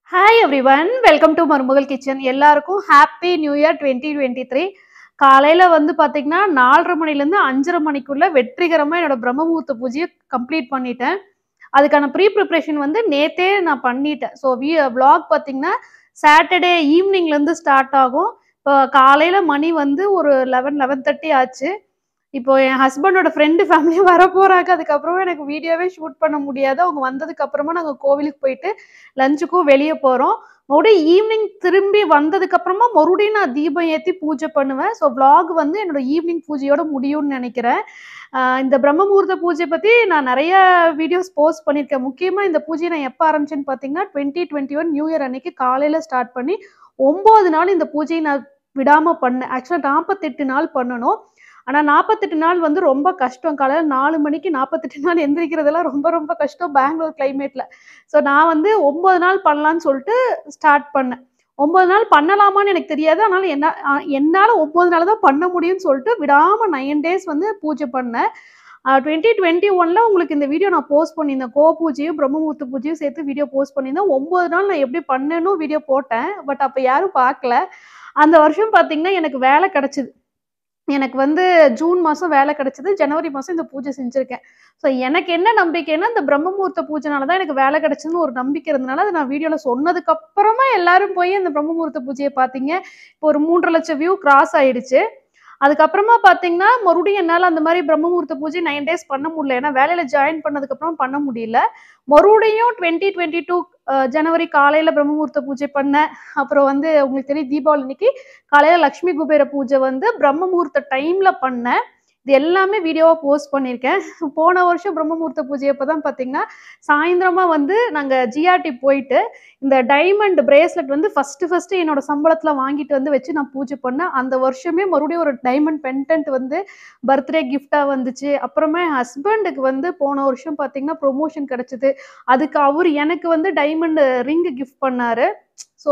Hi everyone welcome to Marumagal kitchen எல்லாருக்கும் happy new year twenty twenty three காலையில் வந்து பார்த்தீங்கன்னா நாலரை மணிலேருந்து அஞ்சரை மணிக்குள்ள வெற்றிகரமாக என்னோட பிரம்மமுகூர்த்த பூஜையை கம்ப்ளீட் பண்ணிட்டேன் அதுக்கான ப்ரீ ப்ரிப்ரேஷன் வந்து நேத்தே நான் பண்ணிட்டேன் ஸோ வி vlog பார்த்தீங்கன்னா சாட்டர்டே ஈவினிங்லேருந்து ஸ்டார்ட் ஆகும் இப்போ காலையில் மணி வந்து ஒரு லெவன் லெவன் தேர்ட்டி ஆச்சு இப்போ என் ஹஸ்பண்டோட ஃப்ரெண்டு ஃபேமிலியும் வர போறாங்க அதுக்கப்புறமா எனக்கு வீடியோவே ஷூட் பண்ண முடியாது அவங்க வந்ததுக்கு அப்புறமா நாங்கள் கோவிலுக்கு போயிட்டு லஞ்சுக்கும் வெளியே போகிறோம் மறுபடியும் ஈவினிங் திரும்பி வந்ததுக்கு அப்புறமா மறுபடியும் நான் தீபம் ஏற்றி பூஜை பண்ணுவேன் ஸோ vlog வந்து என்னோட ஈவினிங் பூஜையோட முடியும்னு நினைக்கிறேன் ஆஹ் இந்த பிரம்ம முகூர்த்த பூஜை பற்றி நான் நிறைய வீடியோஸ் போஸ்ட் பண்ணியிருக்கேன் முக்கியமாக இந்த பூஜையை நான் எப்போ ஆரம்பிச்சேன்னு பார்த்தீங்கன்னா twenty twenty one new year அன்னைக்கு காலையில் ஸ்டார்ட் பண்ணி ஒம்பது நாள் இந்த பூஜையை நான் விடாமல் பண்ணேன் ஆக்சுவலாக நாற்பத்தெட்டு நாள் பண்ணணும் ஆனால் நாற்பத்தெட்டு நாள் வந்து ரொம்ப கஷ்டம் காலையில் நாலு மணிக்கு நாற்பத்தெட்டு நாள் எந்திரிக்கிறதெல்லாம் ரொம்ப ரொம்ப கஷ்டம் பெங்களூர் கிளைமேட்டில் ஸோ நான் வந்து ஒம்பது நாள் பண்ணலான்னு சொல்லிட்டு ஸ்டார்ட் பண்ணேன் ஒம்பது நாள் பண்ணலாமான்னு எனக்கு தெரியாது அதனால என்ன என்னால் ஒம்பது நாள் தான் பண்ண முடியும்னு சொல்லிட்டு விடாமல் நைன் டேஸ் வந்து பூஜை பண்ணேன் டுவெண்ட்டி டுவெண்ட்டி ஒனில் உங்களுக்கு இந்த வீடியோ நான் போஸ்ட் பண்ணியிருந்தேன் கோ பூஜையும் பிரம்மமூர்த்த பூஜையும் சேர்த்து வீடியோ போஸ்ட் பண்ணியிருந்தேன் ஒம்பது நாள் நான் எப்படி பண்ணேன்னு வீடியோ போட்டேன் பட் அப்போ யாரும் பார்க்கல அந்த வருஷம் பார்த்தீங்கன்னா எனக்கு வேலை கிடச்சிது எனக்கு வந்து ஜூன் மாதம் வேலை கிடச்சிது ஜனவரி மாதம் இந்த பூஜை செஞ்சுருக்கேன் ஸோ எனக்கு என்ன நம்பிக்கைன்னா இந்த பிரம்மமுகூர்த்த பூஜைனால தான் எனக்கு வேலை கிடச்சுன்னு ஒரு நம்பிக்கை இருந்தனால அதை நான் வீடியோவில் சொன்னதுக்கு அப்புறமா எல்லாரும் போய் அந்த பிரம்மமுகூர்த்த பூஜையை பார்த்தீங்க இப்போ ஒரு மூன்றரை லட்சம் வியூ கிராஸ் ஆயிடுச்சு அதுக்கப்புறமா பார்த்தீங்கன்னா மறுபடியும் என்னால் அந்த மாதிரி பிரம்மமுகூர்த்த பூஜை நைன் டேஸ் பண்ண முடியல ஏன்னா வேலையில் ஜாயின் பண்ணதுக்கப்புறம் பண்ண முடியல மறுபடியும் டுவெண்ட்டி டுவெண்ட்டி டூ ஜனவரி காலையில் பிரம்மமுகூர்த்த பூஜை பண்ணேன் அப்புறம் வந்து உங்களுக்கு தெரியும் தீபாவளி அன்னைக்கு காலையில் லக்ஷ்மி குபேர பூஜை வந்து பிரம்ம முகூர்த்த டைமில் பண்ணேன் இது எல்லாமே வீடியோவாக போஸ்ட் பண்ணியிருக்கேன் போன வருஷம் பிரம்ம முகூர்த்த பூஜை அப்போ தான் பார்த்தீங்கன்னா சாயந்தரமாக வந்து நாங்கள் ஜிஆர்டி போயிட்டு இந்த டைமண்ட் பிரேஸ்லெட் வந்து ஃபஸ்ட்டு ஃபஸ்ட்டு என்னோட சம்பளத்தில் வாங்கிட்டு வந்து வச்சு நான் பூஜை பண்ணேன் அந்த வருஷமே மறுபடியும் ஒரு டைமண்ட் பென்டென்ட் வந்து பர்த்டே கிஃப்டாக வந்துச்சு அப்புறமா என் ஹஸ்பண்டுக்கு வந்து போன வருஷம் பார்த்தீங்கன்னா ப்ரொமோஷன் கிடச்சிது அதுக்கு அவர் எனக்கு வந்து டைமண்ட் ரிங்கு கிஃப்ட் பண்ணாரு ஸோ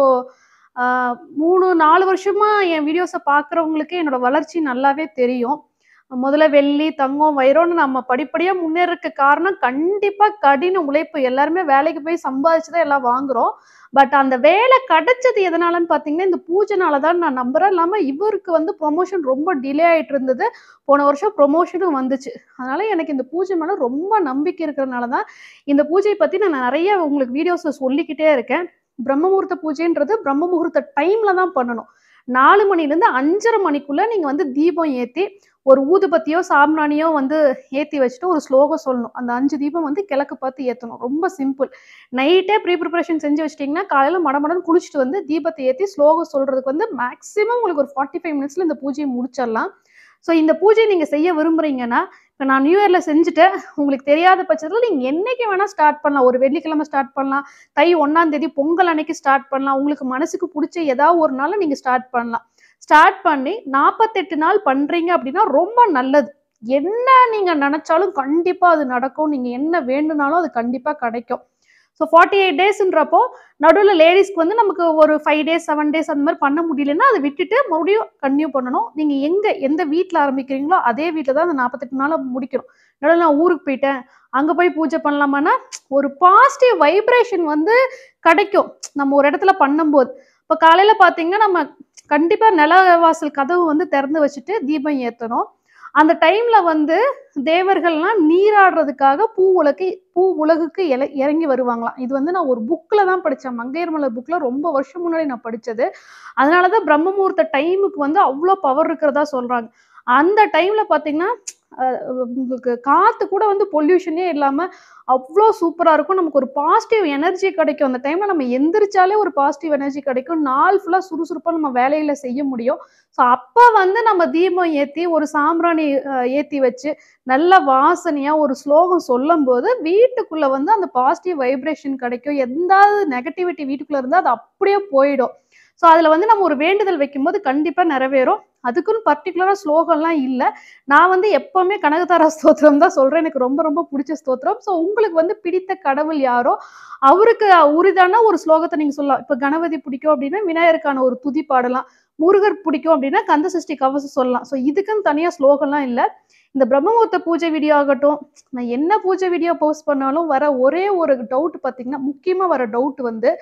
மூணு நாலு வருஷமா என் வீடியோஸை பார்க்குறவங்களுக்கு என்னோட வளர்ச்சி நல்லாவே தெரியும் முதல்ல வெள்ளி தங்கம் வைரம்னு நம்ம படிப்படியாக முன்னேறதுக்கு காரணம் கண்டிப்பாக கடின உழைப்பு எல்லாருமே வேலைக்கு போய் சம்பாதிச்சு தான் எல்லாம் வாங்குறோம் பட் அந்த வேலை கிடைச்சது எதனாலன்னு பார்த்தீங்கன்னா இந்த பூஜைனால தான் நான் நம்புறேன் இல்லாமல் இவருக்கு வந்து ப்ரொமோஷன் ரொம்ப டிலே ஆகிட்டு இருந்தது போன வருஷம் ப்ரொமோஷனும் வந்துச்சு அதனால எனக்கு இந்த பூஜை மேலே ரொம்ப நம்பிக்கை இருக்கிறதுனால தான் இந்த பூஜையை பற்றி நான் நிறைய உங்களுக்கு வீடியோஸில் சொல்லிக்கிட்டே இருக்கேன் பிரம்ம முகூர்த்த பூஜைன்றது பிரம்ம முகூர்த்த டைமில் தான் பண்ணணும் நாலு மணிலேருந்து அஞ்சரை மணிக்குள்ளே நீங்கள் வந்து தீபம் ஏற்றி ஒரு ஊதுபத்தியோ சாம்பிராணியோ வந்து ஏற்றி வச்சுட்டு ஒரு ஸ்லோகம் சொல்லணும் அந்த அஞ்சு தீபம் வந்து கிழக்கு பார்த்து ஏற்றணும் ரொம்ப சிம்பிள் நைட்டே ப்ரீ ப்ரிப்பரேஷன் செஞ்சு வச்சிட்டிங்கன்னா காலையில் மடமடன்னு குளிச்சுட்டு வந்து தீபத்தை ஏற்றி ஸ்லோகம் சொல்கிறதுக்கு வந்து மேக்ஸிமம் உங்களுக்கு ஒரு ஃபார்ட்டி ஃபைவ் மினிட்ஸில் இந்த பூஜையை முடிச்சிடலாம் ஸோ இந்த பூஜையை நீங்கள் செய்ய விரும்புகிறீங்கன்னா இப்போ நான் நியூ இயரில் செஞ்சுட்டு உங்களுக்கு தெரியாத பட்சத்தில் நீங்கள் என்னைக்கு வேணால் ஸ்டார்ட் பண்ணலாம் ஒரு வெள்ளிக்கிழமை ஸ்டார்ட் பண்ணலாம் தை ஒன்றாம் தேதி பொங்கல் அன்னைக்கு ஸ்டார்ட் பண்ணலாம் உங்களுக்கு மனசுக்கு பிடிச்ச ஏதாவது ஒரு நாள் நீங்கள் ஸ்டார்ட் பண்ணலாம் ஸ்டார்ட் பண்ணி நாற்பத்தெட்டு நாள் பண்ணுறீங்க அப்படின்னா ரொம்ப நல்லது என்ன நீங்கள் நினச்சாலும் கண்டிப்பாக அது நடக்கும் நீங்கள் என்ன வேண்டுனாலும் அது கண்டிப்பாக கிடைக்கும் ஸோ ஃபார்ட்டி எயிட் டேஸ்ன்றப்போ நடுவில் லேடிஸ்க்கு வந்து நமக்கு ஒரு ஃபைவ் டேஸ் செவன் டேஸ் அந்த மாதிரி பண்ண முடியலன்னா அதை விட்டுட்டு மறுபடியும் கன்டினியூ பண்ணணும் நீங்கள் எங்கே எந்த வீட்டில் ஆரம்பிக்கிறீங்களோ அதே வீட்டில் தான் அந்த நாற்பத்தெட்டு நாளை முடிக்கணும் நடுவில் நான் ஊருக்கு போயிட்டேன் அங்கே போய் பூஜை பண்ணலாமான்னா ஒரு பாசிட்டிவ் வைப்ரேஷன் வந்து கிடைக்கும் நம்ம ஒரு இடத்துல பண்ணும்போது இப்போ காலையில் பார்த்தீங்கன்னா நம்ம கண்டிப்பாக நிலவாசல் கதவு வந்து திறந்து வச்சுட்டு தீபம் ஏற்றணும் அந்த டைமில் வந்து தேவர்கள்லாம் நீராடுறதுக்காக பூ உலகு பூ உலகுக்கு இல இறங்கி வருவாங்களாம் இது வந்து நான் ஒரு புக்கில் தான் படித்தேன் மங்கையர் மலர் புக்கில் ரொம்ப வருஷம் முன்னாடி நான் படித்தது அதனால தான் பிரம்ம முகூர்த்த டைமுக்கு வந்து அவ்வளோ பவர் இருக்கிறதா சொல்கிறாங்க அந்த டைமில் பார்த்தீங்கன்னா உங்களுக்கு காற்று கூட வந்து பொல்யூஷனே இல்லாமல் அவ்வளோ சூப்பராக இருக்கும் நமக்கு ஒரு பாசிட்டிவ் எனர்ஜி கிடைக்கும் அந்த டைமில் நம்ம எந்திரிச்சாலே ஒரு பாசிட்டிவ் எனர்ஜி கிடைக்கும் நாள் ஃபுல்லாக சுறுசுறுப்பாக நம்ம வேலையில் செய்ய முடியும் ஸோ அப்போ வந்து நம்ம தீபம் ஏற்றி ஒரு சாம்பிராணி ஏற்றி வச்சு நல்ல வாசனையாக ஒரு ஸ்லோகம் சொல்லும் போது வீட்டுக்குள்ளே வந்து அந்த பாசிட்டிவ் வைப்ரேஷன் கிடைக்கும் எந்தாவது நெகட்டிவிட்டி வீட்டுக்குள்ளே இருந்தால் அது அப்படியே போயிடும் ஸோ அதில் வந்து நம்ம ஒரு வேண்டுதல் வைக்கும்போது கண்டிப்பாக நிறைவேறும் அதுக்குன்னு பர்டிகுலராக ஸ்லோகம்லாம் இல்லை நான் வந்து எப்போவுமே கனகதாரா ஸ்தோத்திரம் தான் சொல்கிறேன் எனக்கு ரொம்ப ரொம்ப பிடிச்ச ஸ்தோத்திரம் ஸோ உங்களுக்கு வந்து பிடித்த கடவுள் யாரோ அவருக்கு உரிதான ஒரு ஸ்லோகத்தை நீங்கள் சொல்லலாம் இப்போ கணபதி பிடிக்கும் அப்படின்னா விநாயகருக்கான ஒரு துதி பாடலாம் முருகர் பிடிக்கும் அப்படின்னா கந்த சஷ்டி கவசம் சொல்லலாம் ஸோ இதுக்குன்னு தனியாக ஸ்லோகம்லாம் இல்லை இந்த பிரம்மமுகூர்த்த பூஜை வீடியோ ஆகட்டும் நான் என்ன பூஜை வீடியோ போஸ்ட் பண்ணாலும் வர ஒரே ஒரு டவுட் பார்த்தீங்கன்னா முக்கியமாக வர டவுட் வந்து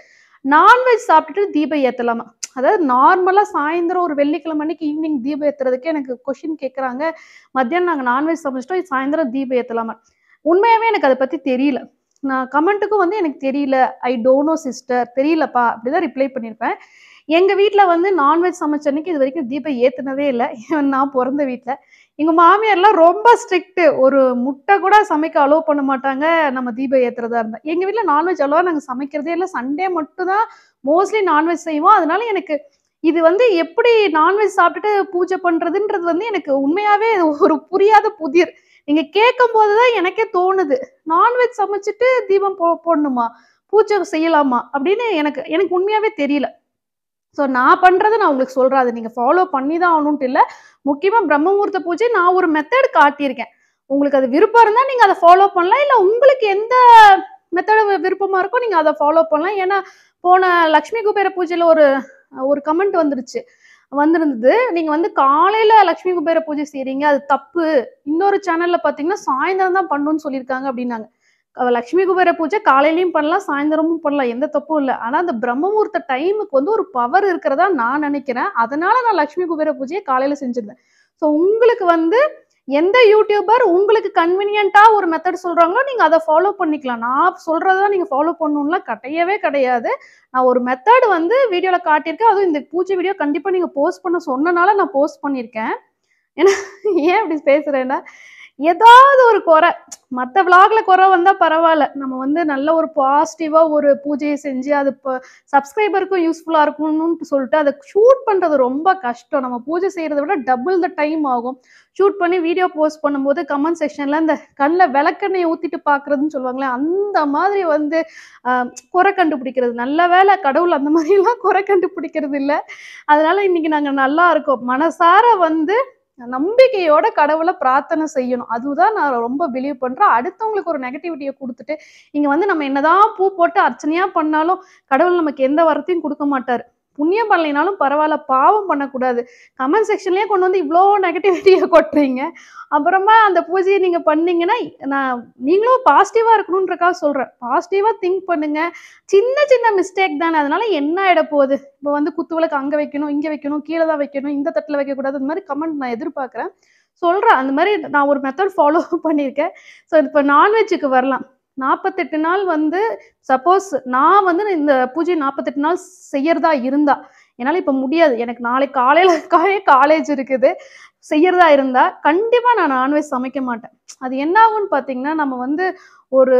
நான்வெஜ் சாப்பிட்டுட்டு தீபம் ஏத்தலாமா அதாவது நார்மலா சாயந்தரம் ஒரு வெள்ளிக்கிழமை அன்னைக்கு ஈவினிங் தீபம் ஏத்துறதுக்கு எனக்கு கொஷின் கேக்குறாங்க மத்தியானம் நாங்க நான்வெஜ் சமைச்சிட்டோம் சாயந்தரம் தீபம் ஏத்தலாமா உண்மையாவே எனக்கு அதை பத்தி தெரியல நான் கமெண்ட்டுக்கும் வந்து எனக்கு தெரியல ஐ டோனோ சிஸ்டர் தெரியலப்பா அப்படிதான் ரிப்ளை பண்ணியிருப்பேன் எங்க வீட்ல வந்து நான்வெஜ் சமைச்ச அன்னைக்கு இது வரைக்கும் தீபம் ஏத்துனதே இல்லை நான் பிறந்த வீட்ல எங்க மாமியார்லாம் ரொம்ப ஸ்ட்ரிக்ட் ஒரு முட்டை கூட சமைக்க அலோவ் பண்ண மாட்டாங்க நம்ம தீபம் ஏத்துறதா இருந்தா எங்க வீட்ல நான்வெஜ் அவ்வளவா நாங்க சமைக்கிறதே இல்லை சண்டே மட்டும் தான் மோஸ்ட்லி நான்வெஜ் செய்வோம் அதனால எனக்கு இது வந்து எப்படி நான்வெஜ் சாப்பிட்டுட்டு பூஜை பண்றதுன்றது வந்து எனக்கு உண்மையாவே ஒரு புரியாத புதிர் நீங்க கேட்கும் போதுதான் எனக்கே தோணுது நான்வெஜ் சமைச்சிட்டு தீபம் போ போடணுமா பூஜை செய்யலாமா அப்படின்னு எனக்கு எனக்கு உண்மையாவே தெரியல ஸோ நான் பண்றதை நான் உங்களுக்கு சொல்றேன் அதை நீங்க ஃபாலோ பண்ணி தான் ஆகணும்ட்டு இல்லை முக்கியமா பிரம்மமுகூர்த்த பூஜை நான் ஒரு மெத்தட் காட்டியிருக்கேன் உங்களுக்கு அது விருப்பம் இருந்தா நீங்க அதை ஃபாலோ பண்ணலாம் இல்ல உங்களுக்கு எந்த மெத்தட் விருப்பமா இருக்கோ நீங்க அதை ஃபாலோ பண்ணலாம் ஏன்னா போன லக்ஷ்மி குபேர பூஜையில ஒரு ஒரு கமெண்ட் வந்துருச்சு வந்திருந்தது நீங்க வந்து காலையில லக்ஷ்மி குபேர பூஜை செய்றீங்க அது தப்பு இன்னொரு சேனல்ல பாத்தீங்கன்னா சாயந்தரம் தான் பண்ணணும்னு சொல்லியிருக்காங்க அப்படின்னாங்க அவ லக்ஷ்மி குபேர பூஜை காலையிலயும் பண்ணலாம் சாயந்தரமும் பண்ணலாம் எந்த தப்பும் இல்லை ஆனா அந்த பிரம்மமுகூர்த்த டைமுக்கு வந்து ஒரு பவர் இருக்கிறதா நான் நினைக்கிறேன் அதனால நான் லக்ஷ்மி குபேர பூஜையை காலையில செஞ்சிருந்தேன் ஸோ உங்களுக்கு வந்து எந்த யூடியூபர் உங்களுக்கு கன்வீனியன்ட்டா ஒரு மெத்தட் சொல்றாங்களோ நீங்க அதை ஃபாலோ பண்ணிக்கலாம் நான் சொல்றதா நீங்க ஃபாலோ பண்ணணும்லாம் கிடையவே கிடையாது நான் ஒரு மெத்தட் வந்து வீடியோல காட்டியிருக்கேன் அதுவும் இந்த பூஜை வீடியோ கண்டிப்பா நீங்க போஸ்ட் பண்ண சொன்னனால நான் போஸ்ட் பண்ணியிருக்கேன் ஏன்னா ஏன் இப்படி பேசுறேன்னா ஏதாவது ஒரு குறை மற்ற விளாக்ல குறை வந்தா பரவாயில்ல நம்ம வந்து நல்ல ஒரு பாசிட்டிவா ஒரு பூஜையை செஞ்சு அது இப்போ சப்ஸ்கிரைபருக்கும் யூஸ்ஃபுல்லா இருக்கணும்னு சொல்லிட்டு அதை ஷூட் பண்றது ரொம்ப கஷ்டம் நம்ம பூஜை செய்யறதை விட டபுள் த டைம் ஆகும் ஷூட் பண்ணி வீடியோ போஸ்ட் பண்ணும்போது கமெண்ட் செக்ஷன்ல இந்த கண்ணில் விளக்கெண்ணெய் ஊத்திட்டு பாக்குறதுன்னு சொல்லுவாங்களே அந்த மாதிரி வந்து ஆஹ், குறை கண்டுபிடிக்கிறது நல்ல வேளை கடவுள் அந்த மாதிரி எல்லாம் குறை கண்டுபிடிக்கிறது இல்லை அதனால இன்னைக்கு நாங்க நல்லா இருக்கோம் மனசார வந்து நம்பிக்கையோட கடவுளை பிரார்த்தனை செய்யணும் அதுதான் நான் ரொம்ப பிலீவ் பண்றேன் அடுத்தவங்களுக்கு ஒரு நெகட்டிவிட்டியை கொடுத்துட்டு இங்க வந்து நம்ம என்னதான் பூ போட்டு அர்ச்சனையா பண்ணாலும் கடவுள் நமக்கு எந்த வரத்தையும் கொடுக்க மாட்டாரு புண்ணியம் பண்ணலைனாலும் பரவாயில்ல பாவம் பண்ணக்கூடாது கமெண்ட் செக்ஷன்லயே கொண்டு வந்து இவ்வளோ நெகட்டிவிட்டியை கொட்டுறீங்க அப்புறமா அந்த பூஜையை நீங்க பண்ணீங்கன்னா நான் நீங்களும் பாசிட்டிவா இருக்கணுன்றக்காக சொல்றேன் பாசிட்டிவா திங்க் பண்ணுங்க சின்ன சின்ன மிஸ்டேக் தானே அதனால என்ன ஆயிட போகுது இப்போ வந்து குத்து விளக்கு அங்க வைக்கணும் இங்க வைக்கணும் கீழே தான் வைக்கணும் இந்த தட்டுல வைக்க கூடாது இந்த மாதிரி கமெண்ட் நான் எதிர்பார்க்கறேன் சொல்றேன் அந்த மாதிரி நான் ஒரு மெத்தட் ஃபாலோ பண்ணியிருக்கேன் ஸோ இப்போ நான்வெஜ்ஜுக்கு வரலாம் நாற்பத்தெட்டு நாள் வந்து சப்போஸ் நான் வந்து இந்த பூஜை நாற்பத்தெட்டு நாள் செய்யறதா இருந்தா என்னால் இப்போ முடியாது எனக்கு நாளைக்கு காலையில காலையே காலேஜ் இருக்குது செய்யறதா இருந்தா கண்டிப்பா நான் நான்வெஜ் சமைக்க மாட்டேன் அது என்ன ஆகும்னு பார்த்தீங்கன்னா நம்ம வந்து ஒரு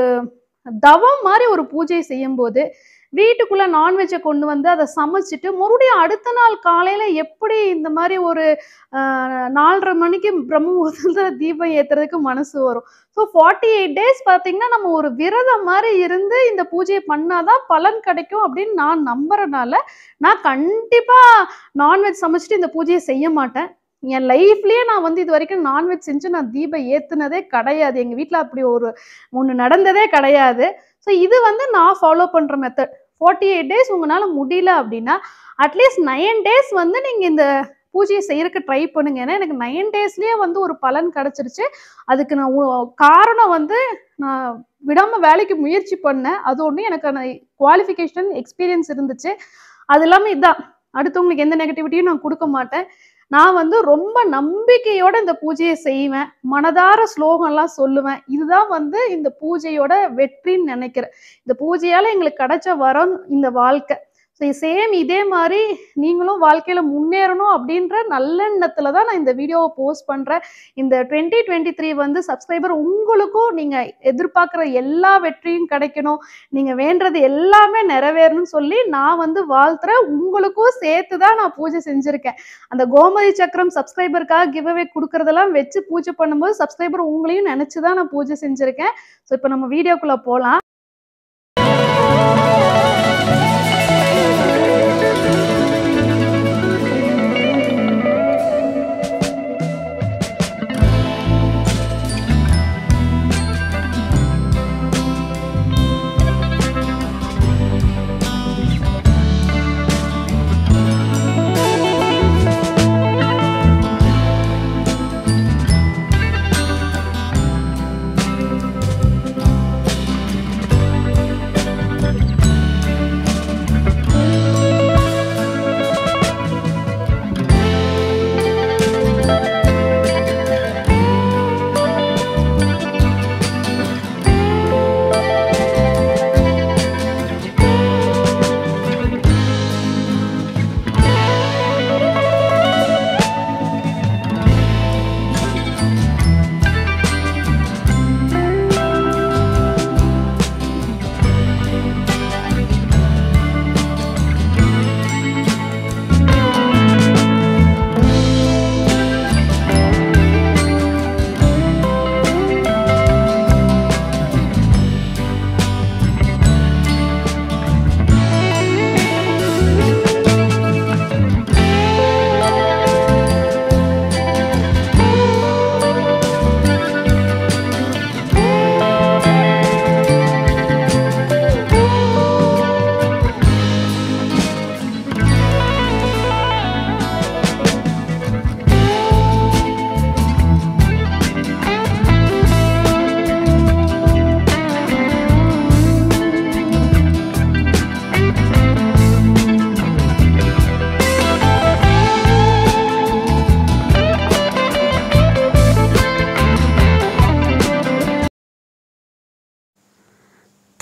தவம் மாதிரி ஒரு பூஜை செய்யும் போது வீட்டுக்குள்ள நான்வெஜ்ஜை கொண்டு வந்து அதை சமைச்சிட்டு மறுபடியும் அடுத்த நாள் காலையில எப்படி இந்த மாதிரி ஒரு ஆஹ், நாலரை மணிக்கு பிரம்ம முகூர்த்தத்துல தீபம் ஏத்துறதுக்கு மனசு வரும் ஸோ ஃபார்ட்டி எயிட் டேஸ் பார்த்தீங்கன்னா நம்ம ஒரு விரதம் மாதிரி இருந்து இந்த பூஜையை பண்ணாதான் பலன் கிடைக்கும் அப்படின்னு நான் நம்புறனால நான் கண்டிப்பா நான்வெஜ் சமைச்சிட்டு இந்த பூஜையை செய்ய மாட்டேன் என் லைஃப்லயே நான் வந்து இது வரைக்கும் நான்வெஜ் செஞ்சு நான் தீபம் ஏத்துனதே கிடையாது எங்க வீட்ல அப்படி ஒரு ஒன்று நடந்ததே கிடையாது ஸோ இது வந்து நான் ஃபாலோ பண்ற மெத்தட் ஃபார்ட்டி எயிட் டேஸ் உங்களால முடியல அப்படின்னா அட்லீஸ்ட் நைன் டேஸ் வந்து நீங்க இந்த பூஜையை செய்யறதுக்கு ட்ரை பண்ணுங்க ஏன்னா எனக்கு நைன் டேஸ்லயே வந்து ஒரு பலன் கிடைச்சிருச்சு அதுக்கு நான் உ- காரணம் வந்து நான் விடாம வேலைக்கு முயற்சி பண்ணேன் அது ஒன்று எனக்கான குவாலிஃபிகேஷன் எக்ஸ்பீரியன்ஸ் இருந்துச்சு அது இல்லாமல் இதான் அடுத்தவங்களுக்கு எந்த நெகட்டிவிட்டியும் நான் கொடுக்க மாட்டேன் நான் வந்து ரொம்ப நம்பிக்கையோட இந்த பூஜையை செய்வேன் மனதார ஸ்லோகம்லாம் சொல்லுவேன் இதுதான் வந்து இந்த பூஜையோட வெற்றின்னு நினைக்கிறேன் இந்த பூஜையால எங்களுக்கு கிடைச்ச வரம் இந்த வாழ்க்கை ஸோ சேம் இதே மாதிரி நீங்களும் வாழ்க்கையில முன்னேறணும் அப்படின்ற நல்லெண்ணத்துல தான் நான் இந்த வீடியோவை போஸ்ட் பண்றேன் இந்த டுவெண்ட்டி டுவெண்ட்டி த்ரீ வந்து சப்ஸ்கிரைபர் உங்களுக்கும் நீங்க எதிர்பார்க்குற எல்லா வெற்றியும் கிடைக்கணும் நீங்க வேண்டது எல்லாமே நிறைவேறணும்னு சொல்லி நான் வந்து வாழ்த்துறேன் உங்களுக்கும் சேர்த்து தான் நான் பூஜை செஞ்சிருக்கேன் அந்த கோமதி சக்கரம் சப்ஸ்கிரைபருக்காக கிவ் அவே கொடுக்கறதெல்லாம் வச்சு பூஜை பண்ணும்போது சப்ஸ்கிரைபர் உங்களையும் நினைச்சு தான் நான் பூஜை செஞ்சிருக்கேன் ஸோ இப்போ நம்ம வீடியோக்குள்ள போகலாம்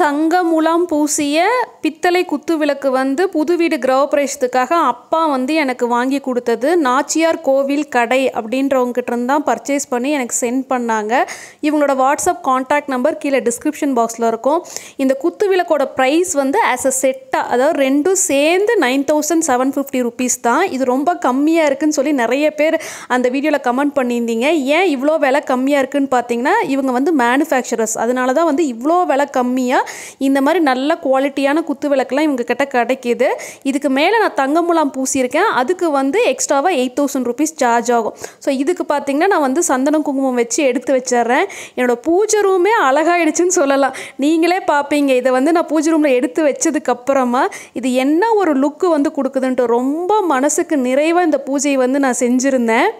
தங்க முலாம் பூசிய பித்தளை குத்து விளக்கு வந்து புது வீடு கிரகப்பிரவேசத்துக்காக அப்பா வந்து எனக்கு வாங்கி கொடுத்தது நாச்சியார் கோவில் கடை அப்படின்றவங்ககிட்ட இருந்து தான் பர்ச்சேஸ் பண்ணி எனக்கு சென்ட் பண்ணாங்க இவங்களோட வாட்ஸ்அப் காண்டாக்ட் நம்பர் கீழே டிஸ்கிரிப்ஷன் பாக்ஸில் இருக்கும் இந்த குத்து விளக்கோட ப்ரைஸ் வந்து ஆஸ் அ செட்டாக அதாவது ரெண்டும் சேர்ந்து nine thousand seven fifty rupees தான் இது ரொம்ப கம்மியாக இருக்குன்னு சொல்லி நிறைய பேர் அந்த வீடியோவில் கமெண்ட் பண்ணியிருந்தீங்க ஏன் இவ்வளோ விலை கம்மியாக இருக்குன்னு பார்த்தீங்கன்னா இவங்க வந்து மேனுஃபேக்சரர்ஸ் அதனால தான் வந்து இவ்வளோ விலை கம்மியாக இந்த மாதிரி நல்ல குவாலிட்டியான குத்து விளக்குலாம் இவங்க கிட்ட கிடைக்கிது இதுக்கு மேலே நான் தங்க முலாம் பூசியிருக்கேன் அதுக்கு வந்து எக்ஸ்ட்ராவாக எயிட் தௌசண்ட் ருபீஸ் சார்ஜ் ஆகும் ஸோ இதுக்கு பார்த்தீங்கன்னா நான் வந்து சந்தனம் குங்குமம் வச்சு எடுத்து வச்சிடுறேன் என்னோட பூஜை ரூமே அழகாயிடுச்சுன்னு சொல்லலாம் நீங்களே பார்ப்பீங்க இதை வந்து நான் பூஜை ரூமில் எடுத்து வச்சதுக்கப்புறமா இது என்ன ஒரு லுக்கு வந்து கொடுக்குதுன்ட்டு ரொம்ப மனசுக்கு நிறைவாக இந்த பூஜையை வந்து நான் செஞ்சுருந்தேன்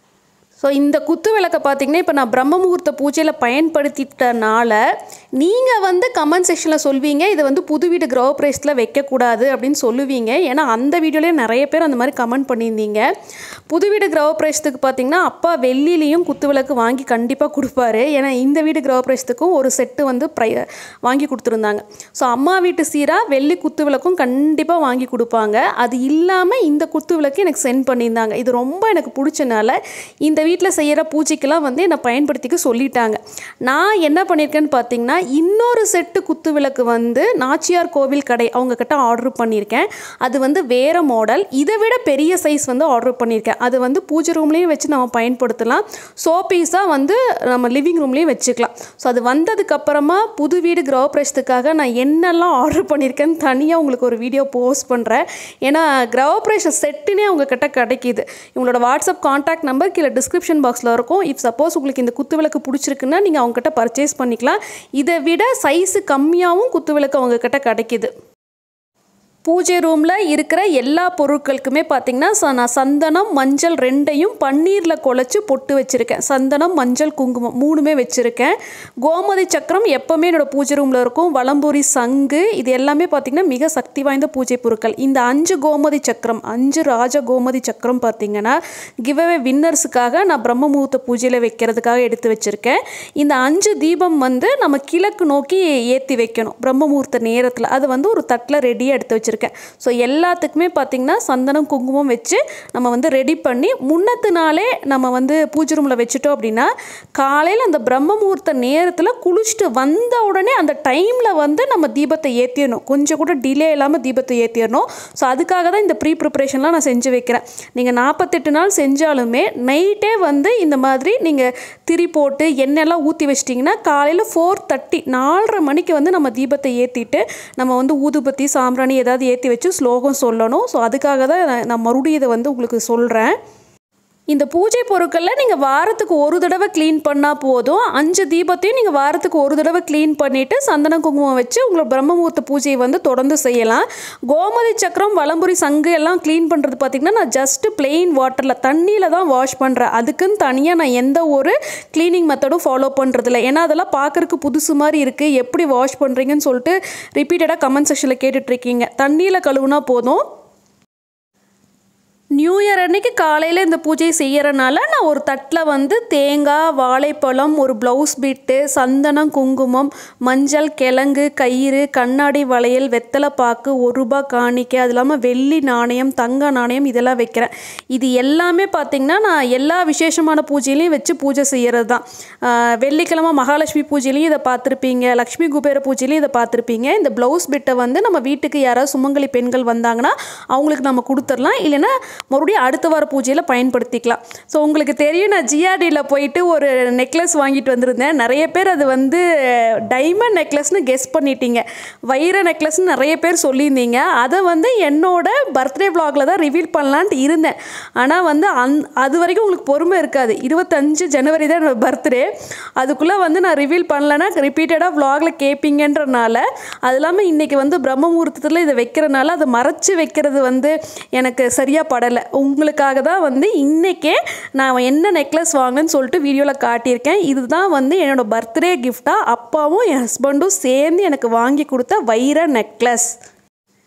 ஸோ இந்த குத்து விளக்கை பார்த்தீங்கன்னா இப்போ நான் பிரம்ம முகூர்த்த பூஜையில் பயன்படுத்திட்டனால நீங்கள் வந்து கமெண்ட் செக்ஷனில் சொல்வீங்க இதை வந்து புது வீடு கிரகப்பிரவேசத்தில் வைக்கக்கூடாது அப்படின்னு சொல்லுவீங்க ஏன்னா அந்த வீடியோலேயே நிறைய பேர் அந்த மாதிரி கமெண்ட் பண்ணியிருந்தீங்க புது வீடு கிரகப்பிரவேசத்துக்கு பார்த்தீங்கன்னா அப்பா வெள்ளிலையும் குத்து விளக்கு வாங்கி கண்டிப்பாக கொடுப்பாரு ஏன்னா இந்த வீடு கிரகப்பிரவேசத்துக்கும் ஒரு செட்டு வந்து ப்ரை வாங்கி கொடுத்துருந்தாங்க ஸோ அம்மா வீட்டு சீராக வெள்ளி குத்து விளக்கும் கண்டிப்பாக வாங்கி கொடுப்பாங்க அது இல்லாமல் இந்த குத்து விளக்கு எனக்கு சென்ட் பண்ணியிருந்தாங்க இது ரொம்ப எனக்கு பிடிச்சனால இந்த வீட்டில் செய்கிற பூஜைக்கெல்லாம் வந்து என்னை பயன்படுத்திக்க சொல்லிட்டாங்க நான் என்ன பண்ணியிருக்கேன்னு பார்த்தீங்கன்னா இன்னொரு செட்டு குத்து விளக்கு வந்து நாச்சியார் கோவில் கடை அவங்க கிட்ட ஆர்டர் பண்ணியிருக்கேன் அது வந்து வேறு மாடல் இதை விட பெரிய சைஸ் வந்து ஆர்டர் பண்ணியிருக்கேன் அது வந்து பூஜை ரூம்லேயும் வச்சு நம்ம பயன்படுத்தலாம் ஷோ பீஸாக வந்து நம்ம லிவிங் ரூம்லேயும் வச்சுக்கலாம் ஸோ அது வந்ததுக்கப்புறமா புது வீடு கிரகப்பிரவேசத்துக்காக நான் என்னெல்லாம் ஆர்டர் பண்ணியிருக்கேன்னு தனியாக உங்களுக்கு ஒரு வீடியோ போஸ்ட் பண்ணுறேன் ஏன்னா கிரகப்பிரவேச செட்டுனே அவங்க கிட்ட கிடைக்கிது இவங்களோட வாட்ஸ்அப் காண்டாக்ட் நம்பர் கீழே டிஸ்கிரிப்ஷன் பாக்ஸில் இருக்கும் இஃப் சப்போஸ் உங்களுக்கு இந்த குத்து விளக்கு பிடிச்சிருக்குன்னா நீங்கள் அவங்ககிட்ட பர்ச்சேஸ் பண்ணிக்கலாம் இதை விட சைஸு கம்மியாகவும் குத்து விளக்கு அவங்கக்கிட்ட கிடைக்கிது பூஜை ரூமில் இருக்கிற எல்லா பொருட்களுக்குமே பார்த்திங்கன்னா ச நான் சந்தனம் மஞ்சள் ரெண்டையும் பன்னீரில் குழச்சி பொட்டு வச்சுருக்கேன் சந்தனம் மஞ்சள் குங்குமம் மூணுமே வச்சுருக்கேன் கோமதி சக்கரம் எப்போவுமே என்னோடய பூஜை ரூமில் இருக்கும் வலம்புரி சங்கு இது எல்லாமே பார்த்திங்கன்னா மிக சக்தி வாய்ந்த பூஜை பொருட்கள் இந்த அஞ்சு கோமதி சக்கரம் அஞ்சு ராஜ கோமதி சக்கரம் பார்த்திங்கன்னா கிவ்அவே வின்னர்ஸுக்காக நான் பிரம்ம முகூர்த்த பூஜையில் வைக்கிறதுக்காக எடுத்து வச்சுருக்கேன் இந்த அஞ்சு தீபம் வந்து நம்ம கிழக்கு நோக்கி ஏற்றி வைக்கணும் பிரம்ம முகூர்த்த நேரத்தில் அது வந்து ஒரு தட்டில் ரெடியாக எடுத்து வச்சுருக்கேன் வச்சுருக்கேன் ஸோ எல்லாத்துக்குமே பார்த்திங்கன்னா சந்தனம் குங்குமம் வச்சு நம்ம வந்து ரெடி பண்ணி முன்னத்து நாளே நம்ம வந்து பூஜை ரூமில் வச்சுட்டோம் அப்படின்னா காலையில் அந்த பிரம்ம முகூர்த்த நேரத்தில் குளிச்சுட்டு வந்த உடனே அந்த டைமில் வந்து நம்ம தீபத்தை ஏற்றிடணும் கொஞ்சம் கூட டிலே இல்லாமல் தீபத்தை ஏற்றிடணும் ஸோ அதுக்காக தான் இந்த ப்ரீ ப்ரிப்ரேஷன்லாம் நான் செஞ்சு வைக்கிறேன் நீங்கள் நாற்பத்தெட்டு நாள் செஞ்சாலுமே நைட்டே வந்து இந்த மாதிரி நீங்கள் திரி போட்டு எண்ணெய்லாம் ஊற்றி வச்சிட்டிங்கன்னா காலையில் ஃபோர் தேர்ட்டி நாலரை மணிக்கு வந்து நம்ம தீபத்தை ஏற்றிட்டு நம்ம வந்து ஊதுபத்தி சாம்பிராணி ஏதாவது ஏற்றி வச்சு ஸ்லோகம் சொல்லணும் ஸோ அதுக்காக தான் நான் நான் மறுபடியும் இதை வந்து உங்களுக்கு சொல்கிறேன் இந்த பூஜை பொருட்களில் நீங்கள் வாரத்துக்கு ஒரு தடவை க்ளீன் பண்ணால் போதும் அஞ்சு தீபத்தையும் நீங்கள் வாரத்துக்கு ஒரு தடவை க்ளீன் பண்ணிவிட்டு சந்தன குங்குமம் வச்சு உங்களோட பிரம்ம முகூர்த்த பூஜையை வந்து தொடர்ந்து செய்யலாம் கோமதி சக்கரம் வலம்புரி சங்கு எல்லாம் க்ளீன் பண்ணுறது பார்த்திங்கன்னா நான் ஜஸ்ட்டு பிளெயின் வாட்டரில் தண்ணியில் தான் வாஷ் பண்ணுறேன் அதுக்குன்னு தனியாக நான் எந்த ஒரு க்ளீனிங் மெத்தடும் ஃபாலோ பண்ணுறதில்ல ஏன்னா அதெல்லாம் பார்க்குறக்கு புதுசு மாதிரி இருக்குது எப்படி வாஷ் பண்ணுறீங்கன்னு சொல்லிட்டு ரிப்பீட்டடாக கமெண்ட் செக்ஷனில் கேட்டுட்ருக்கீங்க தண்ணியில் கழுவுனா போதும் நியூ இயர் அன்னைக்கு காலையில் இந்த பூஜையை செய்யறனால நான் ஒரு தட்டில் வந்து தேங்காய் வாழைப்பழம் ஒரு ப்ளவுஸ் பிட்டு சந்தனம் குங்குமம் மஞ்சள் கிழங்கு கயிறு கண்ணாடி வளையல் வெத்தலை பாக்கு ஒரு ரூபாய் காணிக்கை அது இல்லாமல் வெள்ளி நாணயம் தங்க நாணயம் இதெல்லாம் வைக்கிறேன் இது எல்லாமே பார்த்திங்கன்னா நான் எல்லா விசேஷமான பூஜையிலையும் வச்சு பூஜை செய்கிறது தான் ஆஹ் வெள்ளிக்கிழமை மகாலட்சுமி பூஜையிலையும் இதை பார்த்துருப்பீங்க லக்ஷ்மி குபேர பூஜையிலையும் இதை பார்த்துருப்பீங்க இந்த ப்ளவுஸ் பிட்டை வந்து நம்ம வீட்டுக்கு யாராவது சுமங்கலி பெண்கள் வந்தாங்கன்னா அவங்களுக்கு நம்ம கொடுத்துடலாம் இல்லைன்னா மறுபடியும் அடுத்த வார பூஜையில் பயன்படுத்திக்கலாம் ஸோ உங்களுக்கு தெரியும் நான் ஜிஆர்டியில் போயிட்டு ஒரு நெக்லஸ் வாங்கிட்டு வந்திருந்தேன் நிறைய பேர் அது வந்து டைமண்ட் நெக்லஸ்னு கெஸ் பண்ணிட்டீங்க வைர நெக்லஸ்னு நிறைய பேர் சொல்லியிருந்தீங்க அதை வந்து என்னோட பர்த்டே vlogல தான் ரிவீல் பண்ணலான்ட்டு இருந்தேன் ஆனால் வந்து அந் அது வரைக்கும் உங்களுக்கு பொறுமை இருக்காது இருபத்தஞ்சு ஜனவரி தான் என்னோட பர்த்டே அதுக்குள்ளே வந்து நான் ரிவீல் பண்ணலன்னா ரிப்பீட்டடாக vlogல கேட்பீங்கன்றனால அது இல்லாமல் இன்றைக்கி வந்து பிரம்ம முகூர்த்தத்தில் இதை வைக்கிறனால அதை மறைச்சு வைக்கிறது வந்து எனக்கு சரியாக படலை உங்களுக்காக தான் வந்து இன்றைக்கே நான் என்ன நெக்லஸ் வாங்கினேன்னு சொல்லிட்டு வீடியோவில் காட்டியிருக்கேன் இதுதான் வந்து என்னோடய பர்த்டே கிஃப்டாக அப்பாவும் என் ஹஸ்பண்டும் சேர்ந்து எனக்கு வாங்கி கொடுத்த வைர நெக்லஸ்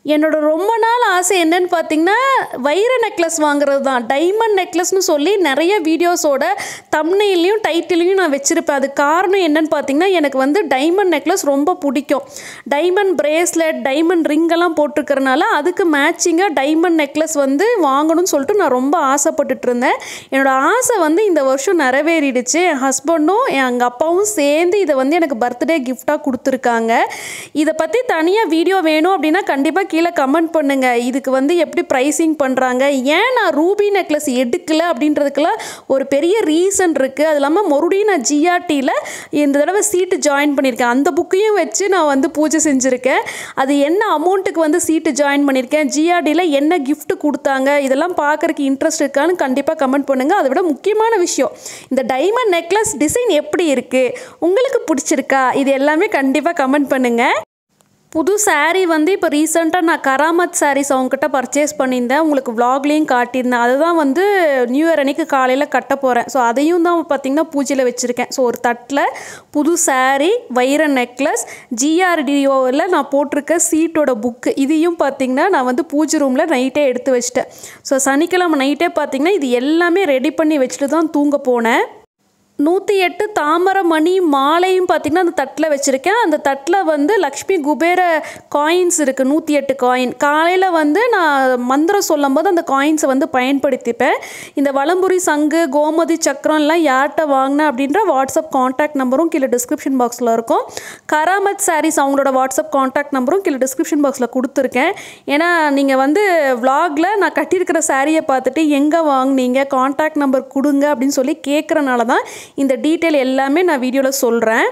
என்னோட ரொம்ப நாள் ஆசை என்னன்னு பார்த்தீங்கன்னா வைர நெக்லஸ் வாங்குறது தான் டைமண்ட் நெக்லஸ்னு சொல்லி நிறைய வீடியோஸோட தம்னையிலையும் டைட்டிலையும் நான் வச்சுருப்பேன் அது காரணம் என்னன்னு பார்த்தீங்கன்னா எனக்கு வந்து டைமண்ட் நெக்லஸ் ரொம்ப பிடிக்கும் டைமண்ட் பிரேஸ்லெட் டைமண்ட் ரிங்கெல்லாம் போட்டிருக்கறனால அதுக்கு மேட்சிங்காக டைமண்ட் நெக்லஸ் வந்து வாங்கணும்னு சொல்லிட்டு நான் ரொம்ப ஆசைப்பட்டுட்டு இருந்தேன் என்னோட ஆசை வந்து இந்த வருஷம் நிறைவேறிடுச்சு என் ஹஸ்பண்டும் எங்கள் அப்பாவும் சேர்ந்து இதை வந்து எனக்கு பர்த்டே கிஃப்டாக கொடுத்துருக்காங்க இதை பற்றி தனியாக வீடியோ வேணும் அப்படின்னா கண்டிப்பாக கீழே கமெண்ட் பண்ணுங்கள் இதுக்கு வந்து எப்படி ப்ரைஸிங் பண்ணுறாங்க ஏன் நான் ரூபி நெக்லஸ் எடுக்கல அப்படின்றதுக்கெல்லாம் ஒரு பெரிய ரீசன் இருக்குது அது இல்லாமல் மறுபடியும் நான் ஜிஆர்டியில் இந்த தடவை சீட்டு ஜாயின் பண்ணியிருக்கேன் அந்த புக்கையும் வச்சு நான் வந்து பூஜை செஞ்சுருக்கேன் அது என்ன அமௌண்ட்டுக்கு வந்து சீட்டு ஜாயின் பண்ணியிருக்கேன் ஜிஆர்டியில் என்ன gift கொடுத்தாங்க இதெல்லாம் பார்க்குறக்கு இன்ட்ரெஸ்ட் இருக்கான்னு கண்டிப்பாக கமெண்ட் பண்ணுங்கள் அதை விட முக்கியமான விஷயம் இந்த டைமண்ட் நெக்லஸ் டிசைன் எப்படி இருக்குது உங்களுக்கு பிடிச்சிருக்கா இது எல்லாமே கண்டிப்பாக கமெண்ட் பண்ணுங்கள் புது saree வந்து இப்போ ரீசெண்டாக நான் கராமத் சாரீஸ் அவங்ககிட்ட பர்ச்சேஸ் பண்ணியிருந்தேன் உங்களுக்கு vlogலேயும் காட்டியிருந்தேன் அதுதான் வந்து நியூ இயர் அன்னைக்கு காலையில் கட்ட போகிறேன் ஸோ அதையும் தான் பார்த்திங்கன்னா பூஜையில் வச்சுருக்கேன் ஸோ ஒரு தட்டில் புது saree வைர நெக்லஸ் ஜிஆர்டிஓவில் நான் போட்டிருக்க சீட்டோட புக்கு இதையும் பார்த்திங்கன்னா நான் வந்து பூஜை ரூமில் நைட்டே எடுத்து வச்சிட்டேன் ஸோ சனிக்கிழமை நைட்டே பார்த்திங்கன்னா இது எல்லாமே ரெடி பண்ணி வச்சுட்டு தான் தூங்க போனேன் நூற்றி எட்டு தாமரை மணி மாலையும் பார்த்திங்கன்னா அந்த தட்டில் வச்சுருக்கேன் அந்த தட்டில் வந்து லக்ஷ்மி குபேர காயின்ஸ் இருக்குது நூற்றி எட்டு காயின் காலையில் வந்து நான் மந்திரம் சொல்லும் போது அந்த காயின்ஸை வந்து பயன்படுத்திப்பேன் இந்த வலம்புரி சங்கு கோமதி சக்கரம் எல்லாம் யார்கிட்ட வாங்கினேன் அப்படின்ற வாட்ஸ்அப் காண்டாக்ட் நம்பரும் கீழே டிஸ்கிரிப்ஷன் பாக்ஸில் இருக்கும் கராமத் சாரீஸ் அவங்களோட வாட்ஸ்அப் காண்டாக்ட் நம்பரும் கீழே டிஸ்கிரிப்ஷன் பாக்ஸில் கொடுத்துருக்கேன் ஏன்னா நீங்கள் வந்து vlogல நான் கட்டியிருக்கிற சாரியை பார்த்துட்டு எங்கே வாங்குனீங்க காண்டாக்ட் நம்பர் கொடுங்க அப்படின்னு சொல்லி கேட்குறனால தான் இந்த டீட்டெயில் எல்லாமே நான் வீடியோவில் சொல்கிறேன்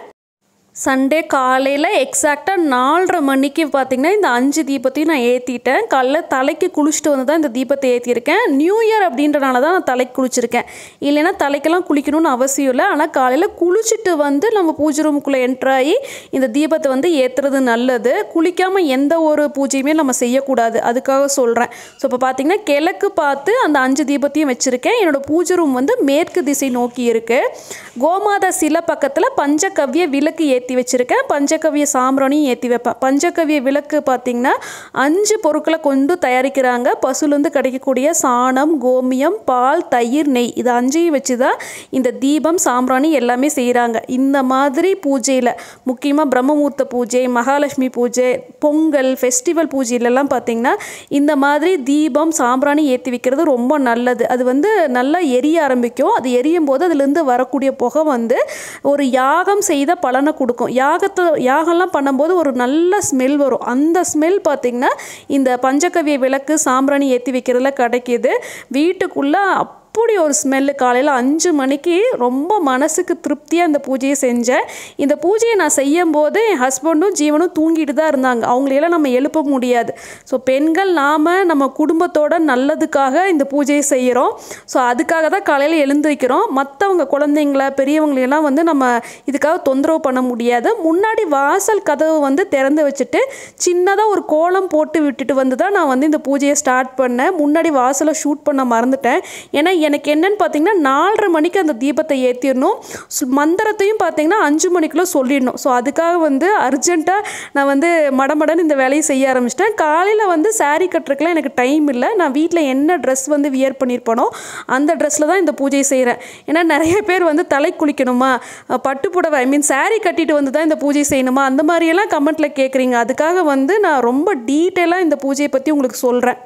சண்டே காலையில் எக்ஸாக்டாக நாலரை மணிக்கு பார்த்திங்கன்னா இந்த அஞ்சு தீபத்தையும் நான் ஏற்றிட்டேன் காலைல தலைக்கு குளிச்சுட்டு வந்து தான் இந்த தீபத்தை ஏற்றிருக்கேன் நியூ இயர் அப்படின்றனால தான் நான் தலைக்கு குளிச்சிருக்கேன் இல்லைன்னா தலைக்கெல்லாம் குளிக்கணும்னு அவசியம் இல்லை ஆனால் காலையில் குளிச்சுட்டு வந்து நம்ம பூஜை ரூமுக்குள்ளே என்ட்ராகி இந்த தீபத்தை வந்து ஏற்றுறது நல்லது குளிக்காமல் எந்த ஒரு பூஜையுமே நம்ம செய்யக்கூடாது அதுக்காக சொல்கிறேன் ஸோ இப்போ பார்த்திங்கன்னா கிழக்கு பார்த்து அந்த அஞ்சு தீபத்தையும் வச்சுருக்கேன் என்னோட பூஜை ரூம் வந்து மேற்கு திசை நோக்கி இருக்குது கோமாதா சிலை பக்கத்தில் பஞ்சகவ்ய விளக்கு ஏற்றி வச்சுருக்கேன் பஞ்சகவ்ய சாம்பிராணியும் ஏற்றி வைப்பேன் பஞ்சகவ்ய விளக்கு பார்த்திங்கன்னா அஞ்சு பொருட்களை கொண்டு தயாரிக்கிறாங்க பசுலேருந்து கிடைக்கக்கூடிய சாணம் கோமியம் பால் தயிர் நெய் இது அஞ்சையும் வச்சு தான் இந்த தீபம் சாம்பிராணி எல்லாமே செய்கிறாங்க இந்த மாதிரி பூஜையில் முக்கியமாக பிரம்மமூர்த்த பூஜை மகாலட்சுமி பூஜை பொங்கல் ஃபெஸ்டிவல் பூஜையிலலாம் பார்த்திங்கன்னா இந்த மாதிரி தீபம் சாம்பிராணி ஏற்றி வைக்கிறது ரொம்ப நல்லது அது வந்து நல்லா எரிய ஆரம்பிக்கும் அது எரியும் போது அதுலேருந்து வரக்கூடிய புகை வந்து ஒரு யாகம் செய்த பலனை கொடுக்கும் யாகத்தை யாகம்லாம் பண்ணும்போது ஒரு நல்ல ஸ்மெல் வரும் அந்த ஸ்மெல் பார்த்திங்கன்னா இந்த பஞ்சகவிய விளக்கு சாம்பிராணி ஏற்றி வைக்கிறதுல கிடைக்கிது வீட்டுக்குள்ளே அப்படி ஒரு ஸ்மெல்லு காலையில் அஞ்சு மணிக்கு ரொம்ப மனசுக்கு திருப்தியாக இந்த பூஜையை செஞ்சேன் இந்த பூஜையை நான் செய்யும் போது என் ஹஸ்பண்டும் ஜீவனும் தூங்கிட்டு தான் இருந்தாங்க அவங்களையெல்லாம் நம்ம எழுப்ப முடியாது ஸோ பெண்கள் நாம் நம்ம குடும்பத்தோட நல்லதுக்காக இந்த பூஜையை செய்கிறோம் ஸோ அதுக்காக தான் காலையில் எழுந்திருக்கிறோம் மற்றவங்க குழந்தைங்கள பெரியவங்களையெல்லாம் வந்து நம்ம இதுக்காக தொந்தரவு பண்ண முடியாது முன்னாடி வாசல் கதவு வந்து திறந்து வச்சுட்டு சின்னதாக ஒரு கோலம் போட்டு விட்டுட்டு வந்து தான் நான் வந்து இந்த பூஜையை ஸ்டார்ட் பண்ணேன் முன்னாடி வாசலை ஷூட் பண்ண மறந்துட்டேன் ஏன்னா எனக்கு என்னன்னு பார்த்தீங்கன்னா நாலரை மணிக்கு அந்த தீபத்தை ஏற்றிடணும் சு- மந்திரத்தையும் பார்த்தீங்கன்னா அஞ்சு மணிக்குள்ளே சொல்லிடணும் ஸோ அதுக்காக வந்து அர்ஜென்ட்டாக நான் வந்து மடமடன்னு இந்த வேலையை செய்ய ஆரம்பிச்சிட்டேன் காலையில் வந்து saree கட்டுறதுக்குலாம் எனக்கு டைம் இல்லை நான் வீட்டில் என்ன ட்ரெஸ் வந்து வியர் பண்ணியிருப்பேனோ அந்த ட்ரெஸ்ஸில் தான் இந்த பூஜையை செய்கிறேன் ஏன்னா நிறைய பேர் வந்து தலை குளிக்கணுமா அஹ் பட்டு புடவை ஐ மீன் saree கட்டிட்டு வந்து தான் இந்த பூஜை செய்யணுமா அந்த மாதிரியெல்லாம் கமெண்ட்டில் கேட்குறீங்க அதுக்காக வந்து நான் ரொம்ப டீட்டெயிலாக இந்த பூஜையை பற்றி உங்களுக்கு சொல்கிறேன்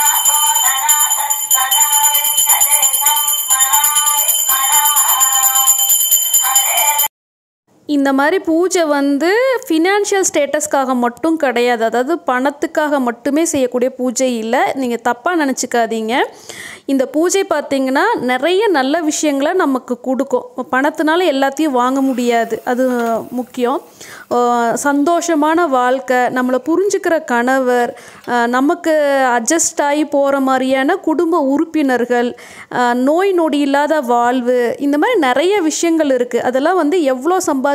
இந்த மாதிரி பூஜை வந்து ஃபினான்ஷியல் ஸ்டேட்டஸ்க்காக மட்டும் கிடையாது அதாவது பணத்துக்காக மட்டுமே செய்யக்கூடிய பூஜை இல்லை நீங்கள் தப்பாக நினச்சிக்காதீங்க இந்த பூஜை பார்த்தீங்கன்னா நிறைய நல்ல விஷயங்களை நமக்கு கொடுக்கும் பணத்தினால எல்லாத்தையும் வாங்க முடியாது அது முக்கியம் அஹ் சந்தோஷமான வாழ்க்கை நம்மளை புரிஞ்சுக்கிற கணவர் அஹ் நமக்கு அட்ஜஸ்ட் ஆகி போகிற மாதிரியான குடும்ப உறுப்பினர்கள் அஹ் நோய் நொடி இல்லாத வாழ்வு இந்த மாதிரி நிறைய விஷயங்கள் இருக்குது அதெல்லாம் வந்து எவ்வளோ சம்பாதிச்சு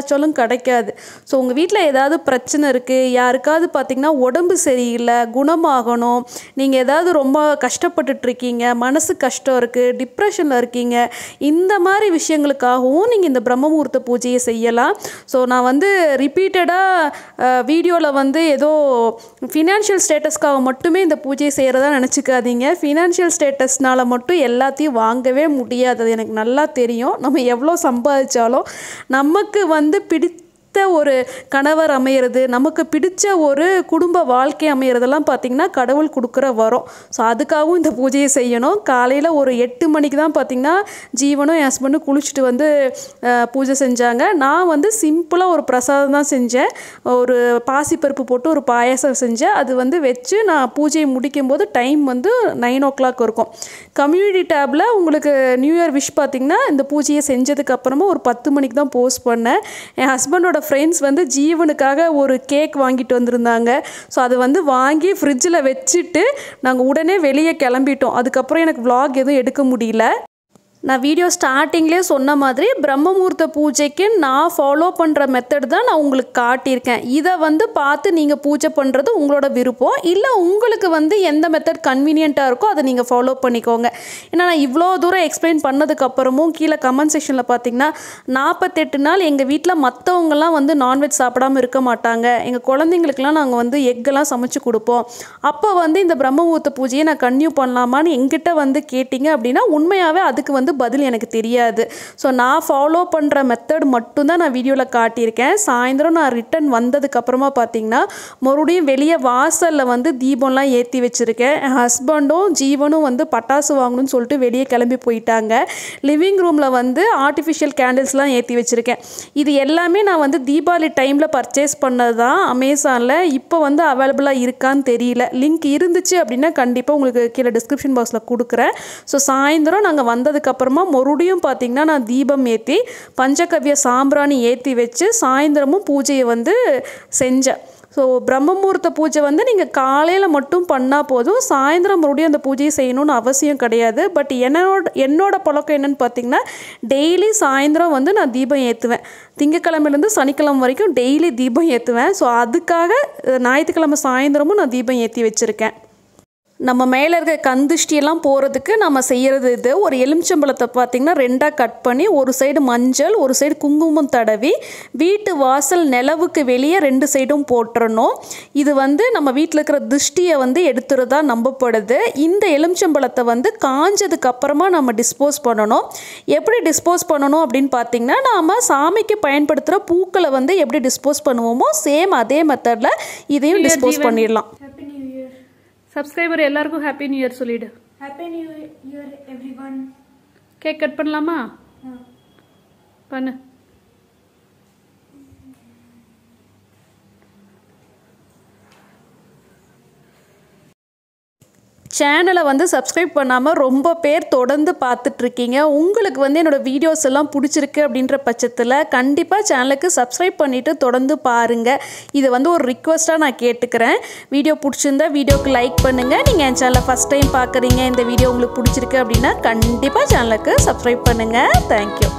சம்பாதிச்சாலும் கிடைக்காது ஸோ உங்கள் வீட்டில் ஏதாவது பிரச்சனை இருக்குது யாருக்காவது பார்த்திங்கன்னா உடம்பு சரியில்லை குணமாகணும் நீங்கள் ஏதாவது ரொம்ப கஷ்டப்பட்டுட்டு இருக்கீங்க மனசு கஷ்டம் இருக்குது டிப்ரெஷனில் இருக்கீங்க இந்த மாதிரி விஷயங்களுக்காகவும் நீங்கள் இந்த பிரம்மமுகூர்த்த பூஜையை செய்யலாம் ஸோ நான் வந்து ரிப்பீட்டடாக வீடியோவில் வந்து ஏதோ ஃபினான்ஷியல் ஸ்டேட்டஸ்க்காக மட்டுமே இந்த பூஜையை செய்கிறதா நினச்சிக்காதீங்க ஃபினான்ஷியல் ஸ்டேட்டஸ்னால மட்டும் எல்லாத்தையும் வாங்கவே முடியாது அது எனக்கு நல்லா தெரியும் நம்ம எவ்வளோ சம்பாதிச்சாலும் நமக்கு வந்து பிடித்த ஒரு கணவர் அமையிறது நமக்கு பிடிச்ச ஒரு குடும்ப வாழ்க்கை அமையிறதெல்லாம் பார்த்திங்கன்னா கடவுள் கொடுக்குற வரம் ஸோ அதுக்காகவும் இந்த பூஜையை செய்யணும் காலையில் ஒரு எட்டு மணிக்கு தான் பார்த்திங்கன்னா ஜீவனும் என் ஹஸ்பண்டும் குளிச்சுட்டு வந்து அஹ், பூஜை செஞ்சாங்க நான் வந்து சிம்பிளாக ஒரு பிரசாதம் தான் செஞ்சேன் ஒரு பாசிப்பருப்பு போட்டு ஒரு பாயாசம் செஞ்சேன் அது வந்து வச்சு நான் பூஜையை முடிக்கும்போது டைம் வந்து நைன் ஓ கிளாக் இருக்கும் கம்யூனிட்டி டேப்பில் உங்களுக்கு நியூ இயர் விஷ் பார்த்திங்கன்னா இந்த பூஜையை செஞ்சதுக்கு அப்புறமா ஒரு பத்து மணிக்கு தான் போஸ்ட் பண்ணேன் என் ஹஸ்பண்டோட ஃப்ரெண்ட்ஸ் வந்து ஜீவனுக்காக ஒரு கேக் வாங்கிட்டு வந்திருந்தாங்க ஸோ அது வந்து வாங்கி ஃப்ரிட்ஜில் வச்சுட்டு நாங்கள் உடனே வெளியே கிளம்பிட்டோம் அதுக்கப்புறம் எனக்கு vlog எதுவும் எடுக்க முடியல நான் வீடியோ ஸ்டார்டிங்லேயே சொன்ன மாதிரி பிரம்மமுகூர்த்த பூஜைக்கு நான் ஃபாலோ பண்ணுற மெத்தட் தான் நான் உங்களுக்கு காட்டியிருக்கேன் இதை வந்து பார்த்து நீங்கள் பூஜை பண்ணுறது உங்களோட விருப்பம் இல்லை உங்களுக்கு வந்து எந்த மெத்தட் கன்வீனியண்ட்டாக இருக்கோ அதை நீங்கள் ஃபாலோ பண்ணிக்கோங்க ஏன்னா நான் இவ்வளோ தூரம் எக்ஸ்பிளைன் பண்ணதுக்கப்புறமும் கீழே கமெண்ட் செக்ஷனில் பார்த்தீங்கன்னா நாற்பத்தெட்டு நாள் எங்கள் வீட்டில் மற்றவங்கலாம் வந்து நான்வெஜ் சாப்பிடாம இருக்க மாட்டாங்க எங்கள் குழந்தைங்களுக்குலாம் நாங்கள் வந்து எக்கெல்லாம் சமைச்சு கொடுப்போம் அப்போ வந்து இந்த பிரம்மமுகூர்த்த பூஜையை நான் கன்டினியூ பண்ணலாமான்னு எங்கிட்ட வந்து கேட்டிங்க அப்படின்னா உண்மையாகவே அதுக்கு வந்து பதில் எனக்கு தெரியாது ஸோ நான் ஃபாலோ பண்ணுற மெத்தட் மட்டும்தான் நான் வீடியோவில் காட்டியிருக்கேன் சாயந்தரம் நான் ரிட்டன் வந்ததுக்கப்புறமா பார்த்தீங்கன்னா மறுபடியும் வெளியே வாசலில் வந்து தீபம்லாம் ஏற்றி வச்சுருக்கேன் என் ஹஸ்பண்டும் ஜீவனும் வந்து பட்டாசு வாங்கணும்னு சொல்லிட்டு வெளியே கிளம்பி போயிட்டாங்க லிவிங் ரூமில் வந்து ஆர்டிஃபிஷியல் கேண்டில்ஸ்லாம் ஏற்றி வச்சுருக்கேன் இது எல்லாமே நான் வந்து தீபாவளி டைமில் பர்ச்சேஸ் பண்ணது தான் அமேசானில் இப்போ வந்து அவைலபிளாக இருக்கான்னு தெரியல லிங்க் இருந்துச்சு அப்படின்னா கண்டிப்பாக உங்களுக்கு கீழே டிஸ்கிரிப்ஷன் பாக்ஸில் கொடுக்குறேன் ஸோ சாயந்தரம் நாங்கள் வந்ததுக்கப்புறமா மறுபடியும் பார்த்திங்கன்னா நான் தீபம் ஏற்றி பஞ்சகவ்ய சாம்பிராணி ஏற்றி வச்சு சாயந்தரமும் பூஜையை வந்து செஞ்சேன் ஸோ பிரம்மமுகூர்த்த பூஜை வந்து நீங்கள் காலையில் மட்டும் பண்ணால் போதும் சாயந்தரம் மறுபடியும் அந்த பூஜையை செய்யணும்னு அவசியம் கிடையாது பட் என்னோட என்னோட பழக்கம் என்னன்னு பார்த்தீங்கன்னா டெய்லி சாயந்தரம் வந்து நான் தீபம் ஏற்றுவேன் திங்கக்கிழமையிலேருந்து சனிக்கிழமை வரைக்கும் டெய்லி தீபம் ஏற்றுவேன் ஸோ அதுக்காக அஹ், ஞாயிற்றுக்கிழமை சாயந்தரமும் நான் தீபம் ஏற்றி வச்சுருக்கேன் நம்ம மேலே இருக்க கந்திஷ்டியெல்லாம் போகிறதுக்கு நம்ம செய்கிறது இது ஒரு எலுமிச்சம்பழத்தை பார்த்திங்கன்னா ரெண்டாக கட் பண்ணி ஒரு சைடு மஞ்சள் ஒரு சைடு குங்குமம் தடவி வீட்டு வாசல் நிலவுக்கு வெளியே ரெண்டு சைடும் போட்டுறணும் இது வந்து நம்ம வீட்டில் இருக்கிற திருஷ்டியை வந்து எடுத்துறதா நம்பப்படுது இந்த எலுமிச்சம்பழத்தை வந்து காஞ்சதுக்கு அப்புறமா நம்ம டிஸ்போஸ் பண்ணணும் எப்படி டிஸ்போஸ் பண்ணணும் அப்படின்னு பார்த்தீங்கன்னா நாம் சாமிக்கு பயன்படுத்துகிற பூக்களை வந்து எப்படி டிஸ்போஸ் பண்ணுவோமோ சேம் அதே மெத்தடில் இதையும் டிஸ்போஸ் பண்ணிடலாம் Happy New Year. சப்ஸ்கிரைபர் எல்லாருக்கும் ஹாப்பி நியூ இயர் சொல்லிடு Happy New Year, everyone. Cake cut பண்ணலாமா Uh, பண்ணு சேனலை வந்து சப்ஸ்கிரைப் பண்ணாமல் ரொம்ப பேர் தொடர்ந்து பார்த்துட்ருக்கீங்க உங்களுக்கு வந்து என்னோடய வீடியோஸ் எல்லாம் பிடிச்சிருக்கு அப்படின்ற பட்சத்தில் கண்டிப்பாக சேனலுக்கு சப்ஸ்கிரைப் பண்ணிவிட்டு தொடர்ந்து பாருங்கள் இது வந்து ஒரு ரிக்வெஸ்ட்டாக நான் கேட்டுக்கிறேன் வீடியோ பிடிச்சிருந்தா வீடியோக்கு லைக் பண்ணுங்கள் நீங்கள் என் சேனலை ஃபஸ்ட் டைம் பார்க்குறீங்க இந்த வீடியோ உங்களுக்கு பிடிச்சிருக்கு அப்படின்னா கண்டிப்பாக சேனலுக்கு சப்ஸ்கிரைப் பண்ணுங்கள் தேங்க்யூ